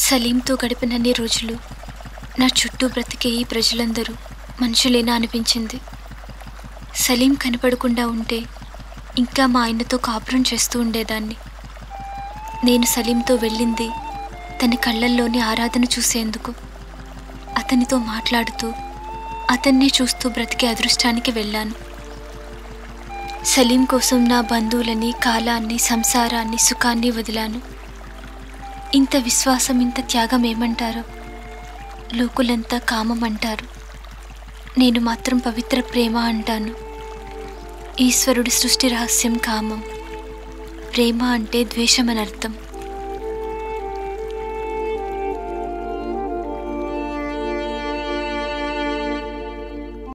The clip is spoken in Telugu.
సలీంతో గడిపినన్ని రోజులు నా చుట్టూ బ్రతికే ఈ ప్రజలందరూ మనుషులేనా అనిపించింది సలీం కనపడకుండా ఉంటే ఇంకా మా ఆయనతో కాపురం చేస్తూ ఉండేదాన్ని నేను సలీంతో వెళ్ళింది తన కళ్ళల్లోని ఆరాధన చూసేందుకు అతనితో మాట్లాడుతూ అతన్నే చూస్తూ బ్రతికే అదృష్టానికి వెళ్ళాను సలీం కోసం నా బంధువులని కాలాన్ని సంసారాన్ని సుఖాన్ని వదిలాను ఇంత విశ్వాసం ఇంత త్యాగం ఏమంటారో లోకులంతా కామం అంటారు నేను మాత్రం పవిత్ర ప్రేమ అంటాను ఈశ్వరుడి సృష్టి రహస్యం కామం ప్రేమ అంటే ద్వేషం అని అర్థం